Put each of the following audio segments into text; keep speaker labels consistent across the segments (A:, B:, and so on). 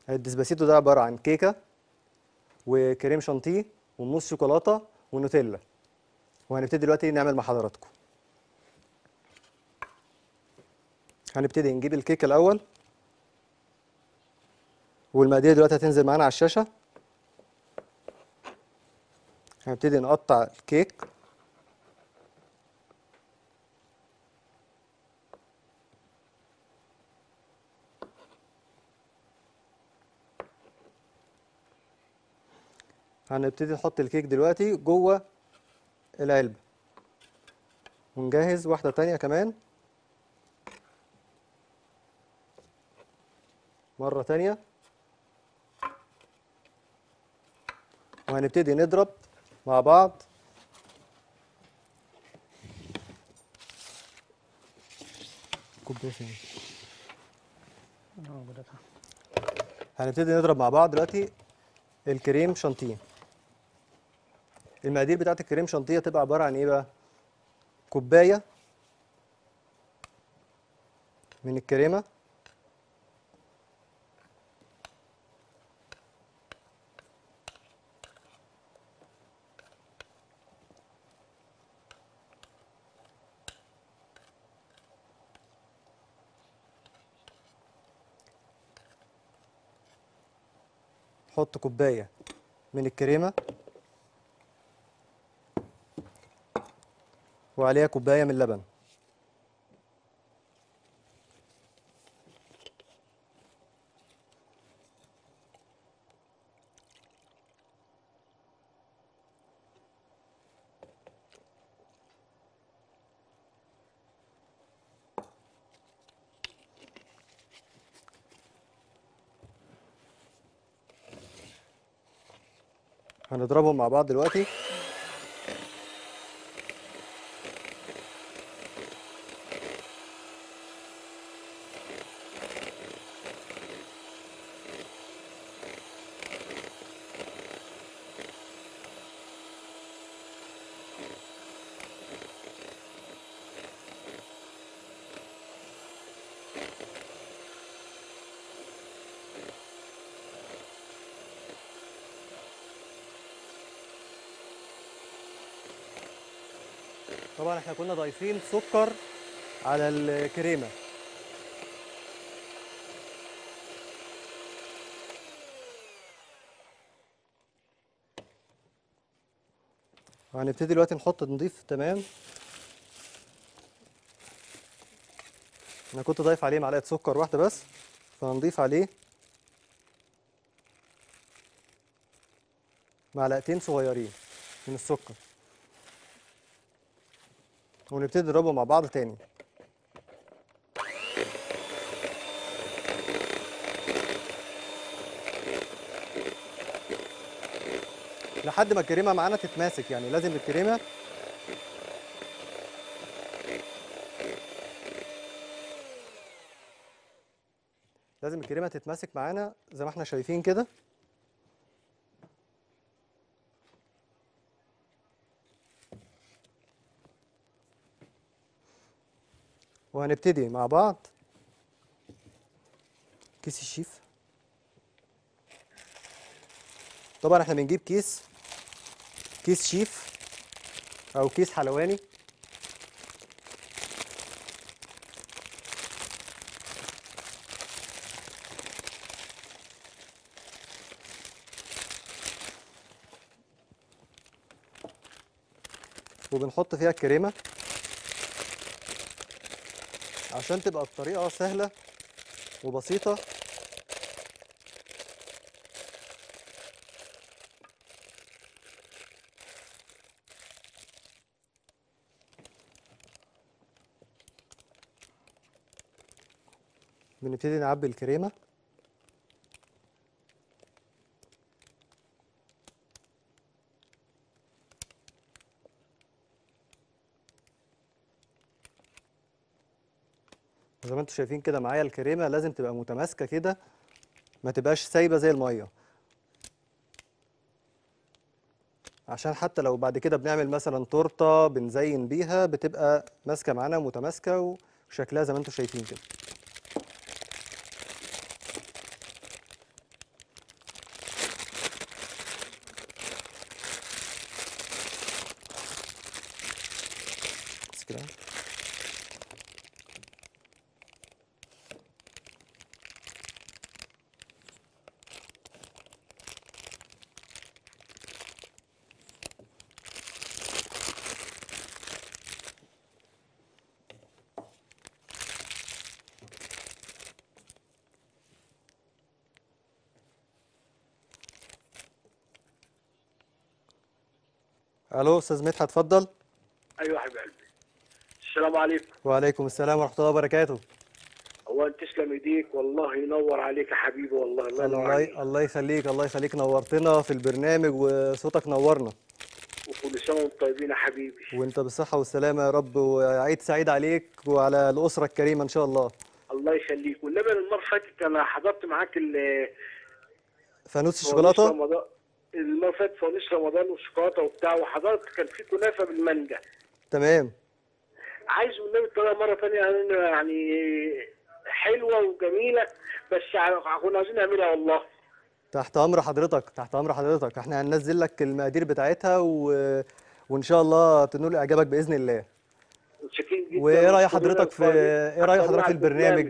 A: الديسباسيتو ده عباره عن كيكه وكريم شانتيه وموس شوكولاته ونوتيلا وهنبتدي دلوقتي نعمل مع حضراتكم هنبتدي نجيب الكيكه الاول والمقادير دلوقتي هتنزل معانا على الشاشه هنبتدي نقطع الكيك هنبتدي نحط الكيك دلوقتي جوه العلبة ونجهز واحدة تانية كمان مرة تانية وهنبتدي نضرب مع بعض كوباية فين؟ هنبتدي نضرب مع بعض دلوقتي الكريم شانتيه المقادير بتاعت الكريم شانتيه تبقى عباره عن ايه بقى كوبايه من الكريمه حط كوبايه من الكريمه وعليها كوبايه من اللبن هنضربهم مع بعض دلوقتي طبعا احنا كنا ضايفين سكر على الكريمه وهنبتدي دلوقتي نحط نضيف تمام انا كنت ضايف عليه معلقه سكر واحده بس فهنضيف عليه معلقتين صغيرين من السكر ونبتدي نضربهم مع بعض تاني لحد ما الكريمه معانا تتماسك يعني لازم الكريمه لازم الكريمه تتماسك معانا زي ما احنا شايفين كده وهنبتدي مع بعض كيس الشيف طبعا احنا بنجيب كيس كيس شيف او كيس حلواني وبنحط فيها الكريمه عشان تبقى الطريقة سهلة وبسيطة بنبتدي نعبي الكريمة زي ما انتم شايفين كده معايا الكريمه لازم تبقى متماسكه كده ما تبقاش سايبه زي الميه عشان حتى لو بعد كده بنعمل مثلا تورته بنزين بيها بتبقى ماسكه معانا متماسكه وشكلها زي ما انتم شايفين كده كده الو استاذ مدحت اتفضل
B: ايوه يا حبيب قلبي السلام عليكم
A: وعليكم السلام ورحمه الله وبركاته
B: هو انت تسلم ايديك والله ينور عليك يا حبيبي والله الله ينور عليك
A: الله الله يخليك الله يخليك نورتنا في البرنامج وصوتك نورنا
B: وكل سنه وانتم طيبين يا حبيبي
A: وانت بالصحه والسلامه يا رب وعيد سعيد عليك وعلى الاسره الكريمه ان شاء الله
B: الله يخليك والنبي أنا المره اللي فاتت انا حضرت معاك ال-
A: فانوس
B: فوانيس
A: الشوكولاته
B: رمضان المره اللي فاتت فوانيس رمضان والشوكولاته وبتاع وحضرت كان في كنافه بالمانجا
A: تمام
B: عايز والنبي الطريقه مره ثانيه يعني حلوه وجميله بس ع- كنا عايزين نعملها والله
A: تحت امر حضرتك تحت امر حضرتك احنا هننزل لك المقادير بتاعتها و... وان شاء الله تنول اعجابك باذن الله
B: متشكرين جدا
A: وايه راي
B: وكلنا
A: حضرتك في
B: طيبين.
A: ايه راي حضرتك في
B: على
A: البرنامج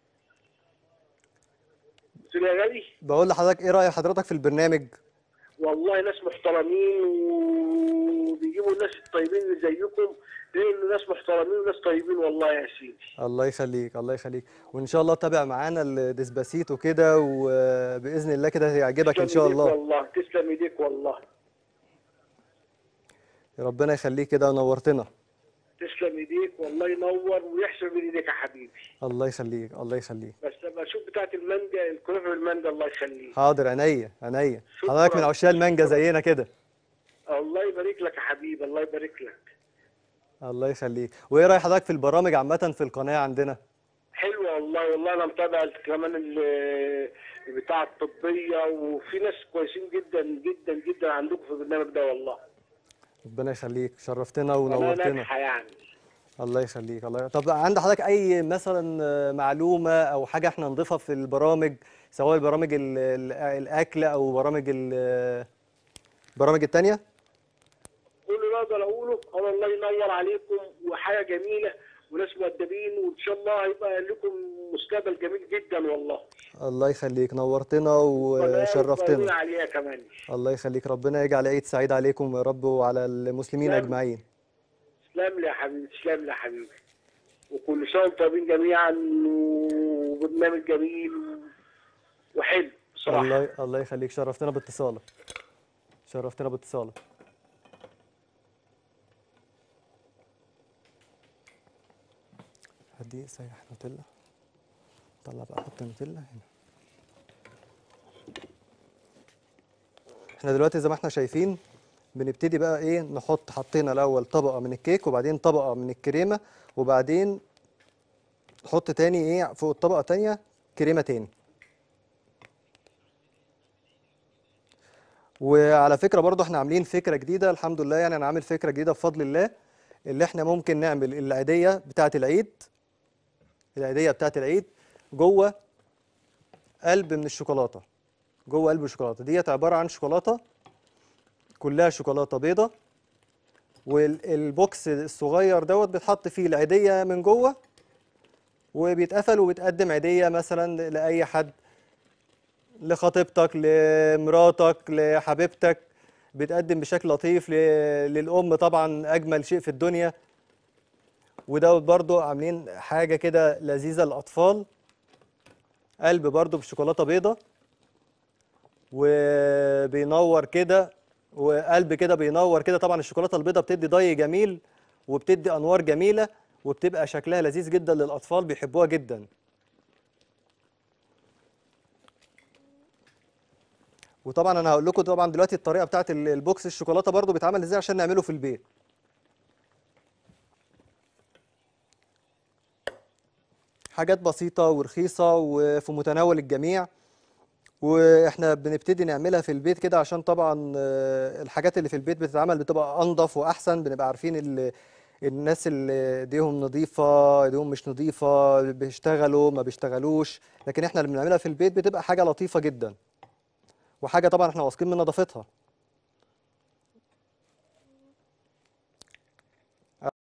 B: قلت له يا غالي
A: بقول لحضرتك ايه راي حضرتك في البرنامج
B: والله ناس محترمين وبيجيبوا الناس الطيبين اللي زيكم لانه ناس محترمين وناس طيبين والله يا سيدي
A: الله يخليك الله يخليك وان شاء الله تابع معانا الديسباسيتو كده وباذن الله كده هيعجبك ان
B: تسلم
A: شاء
B: ايديك
A: الله
B: والله تسلم ايديك والله
A: ربنا يخليك كده نورتنا
B: تسلم ايديك والله ينور ويحسن بين ايديك يا حبيبي
A: الله يخليك الله يخليك
B: بس لما اشوف بتاعت المانجا الكنافه بالمانجا الله يخليك
A: حاضر عينيا عينيا
B: شكراً.
A: حضرتك من عشاق المانجا زينا كده
B: الله يبارك لك يا حبيبي الله يبارك لك
A: الله يخليك وايه راي حضرتك في البرامج عامه في القناه عندنا
B: حلوه والله والله انا متابع كمان ال- بتاع الطبيه وفي ناس كويسين جدا جدا جدا عندكم في البرنامج ده والله
A: ربنا يخليك شرفتنا
B: قناه
A: ونورتنا
B: ناجحه يعني
A: الله يخليك الله طب عند حضرتك اي مثلا آه، معلومه او حاجه احنا نضيفها في البرامج سواء برامج ال- ال- الاكل او برامج ال- البرامج التانية
B: كل اللي اقدر اقوله هو الله ينور عليكم وحاجه جميله وناس مؤدبين وان شاء الله هيبقى لكم مستقبل جميل جدا والله
A: الله يخليك نورتنا
B: وطيبين
A: وشرفتنا
B: عليها كمان
A: الله يخليك ربنا يجعل عيد سعيد عليكم يا رب وعلى المسلمين
B: تسلم.
A: اجمعين
B: تسلم لي يا حبيبي تسلم لي يا حبيبي وكل سنه وانتم طيبين جميعا وبرنامج جميل وحلو بصراحه
A: الله الله يخليك شرفتنا باتصالك شرفتنا باتصالك هدي سيح نوتيلا طلع بقى حط نوتيلا هنا احنا دلوقتي زي ما احنا شايفين بنبتدي بقى ايه نحط حطينا الاول طبقه من الكيك وبعدين طبقه من الكريمه وبعدين نحط تاني ايه فوق الطبقه تانية كريمه تاني وعلى فكرة برضو احنا عاملين فكرة جديدة الحمد لله يعني انا عامل فكرة جديدة بفضل الله اللي احنا ممكن نعمل العيدية بتاعة العيد العيدية بتاعة العيد جوه قلب من الشوكولاتة جوه قلب الشوكولاتة ديت عبارة عن شوكولاتة كلها شوكولاتة بيضة والبوكس الصغير دوت بيتحط فيه العيدية من جوه وبيتقفل وبتقدم عيدية مثلا لأي حد لخطيبتك لمراتك لحبيبتك بتقدم بشكل لطيف ل- للأم طبعا أجمل شيء في الدنيا وده برضو عاملين حاجة كده لذيذة للأطفال قلب برضو بشوكولاتة بيضة وبينور كده وقلب كده بينور كده طبعا الشوكولاتة البيضة بتدي ضي جميل وبتدي أنوار جميلة وبتبقى شكلها لذيذ جدا للأطفال بيحبوها جدا وطبعا انا هقول لكم طبعا دلوقتي الطريقه بتاعت ال- البوكس الشوكولاته برضو بيتعمل ازاي عشان نعمله في البيت حاجات بسيطه ورخيصه وفي متناول الجميع واحنا بنبتدي نعملها في البيت كده عشان طبعا آه، الحاجات اللي في البيت بتتعمل بتبقى انضف واحسن بنبقى عارفين ال- الناس اللي ايديهم نظيفه ايديهم مش نظيفه بيشتغلوا ما بيشتغلوش لكن احنا اللي بنعملها في البيت بتبقى حاجه لطيفه جدا وحاجه طبعا احنا واثقين من نظافتها